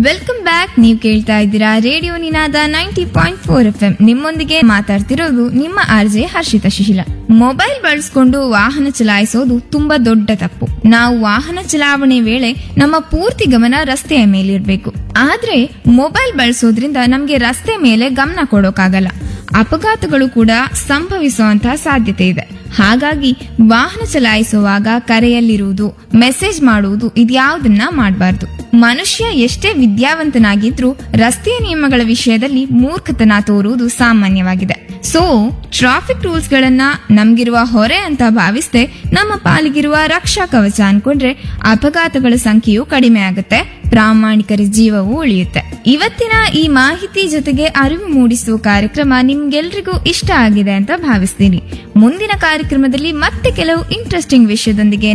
welcome back ನೀವು ಕೇಳ್ತಾ ಇದ್ದೀರಾ radio Ninaada ninety point four F M ನಿಮ್ಮೊಂದಿಗೆ ಮಾತಾಡ್ತಿರೋದು ನಿಮ್ಮ ಆರ್ಜೆ ಹರ್ಷಿತಾ ಶಿಶಿಲ ಮೊಬೈಲ್ ಬಳಸ್ಕೊಂಡು ವಾಹನ ಚಲಾಯಿಸೋದು ತುಂಬಾ ದೊಡ್ಡ ತಪ್ಪು ನಾವು ವಾಹನ ಚಲಾವಣೆ ವೇಳೆ ನಮ್ಮ ಪೂರ್ತಿ ಗಮನ ರಸ್ತೆಯ ಮೇಲಿರ್ಬೇಕು ಆದ್ರೆ ಮೊಬೈಲ್ ಬಳಸೋದ್ರಿಂದ ನಮ್ಗೆ ರಸ್ತೆ ಮೇಲೆ ಗಮನ ಕೊಡೋಕಾಗಲ್ಲ ಅಪಘಾತಗಳು ಕೂಡ ಸಂಭವಿಸುವಂತಹ ಸಾಧ್ಯತೆ ಇದೆ ಹಾಗಾಗಿ ವಾಹನ ಚಲಾಯಿಸುವಾಗ ಕರೆಯಲ್ಲಿರುವುದು ಮೆಸೇಜ್ ಮಾಡುವುದು ಇದ್ಯಾವುದನ್ನ ಮಾಡಬಾರ್ದು ಮನುಷ್ಯ ಎಷ್ಟೇ ವಿದ್ಯಾವಂತನಾಗಿದ್ರೂ ರಸ್ತೆಯ ನಿಯಮಗಳ ವಿಷಯದಲ್ಲಿ ಮೂರ್ಖತನ ತೋರುವುದು ಸಾಮಾನ್ಯವಾಗಿದೆ ಸೊ ಟ್ರಾಫಿಕ್ ರೂಲ್ಸ್ ಗಳನ್ನ ನಮ್ಗಿರುವ ಹೊರೆ ಅಂತ ಭಾವಿಸದೆ ನಮ್ಮ ಪಾಲಿಗಿರುವ ರಕ್ಷಾ ಕವಚ ಅನ್ಕೊಂಡ್ರೆ ಅಪಘಾತಗಳ ಸಂಖ್ಯೆಯು ಕಡಿಮೆ ಆಗುತ್ತೆ ಪ್ರಾಮಾಣಿಕರ ಜೀವವು ಉಳಿಯುತ್ತೆ ಇವತ್ತಿನ ಈ ಮಾಹಿತಿ ಜೊತೆಗೆ ಅರಿವು ಮೂಡಿಸುವ ಕಾರ್ಯಕ್ರಮ ನಿಮ್ಗೆಲ್ರಿಗೂ ಇಷ್ಟ ಆಗಿದೆ ಅಂತ ಭಾವಿಸ್ತೀನಿ ಮುಂದಿನ ಕಾರ್ಯಕ್ರಮದಲ್ಲಿ ಮತ್ತೆ ಕೆಲವು ಇಂಟ್ರೆಸ್ಟಿಂಗ್ ವಿಷಯದೊಂದಿಗೆ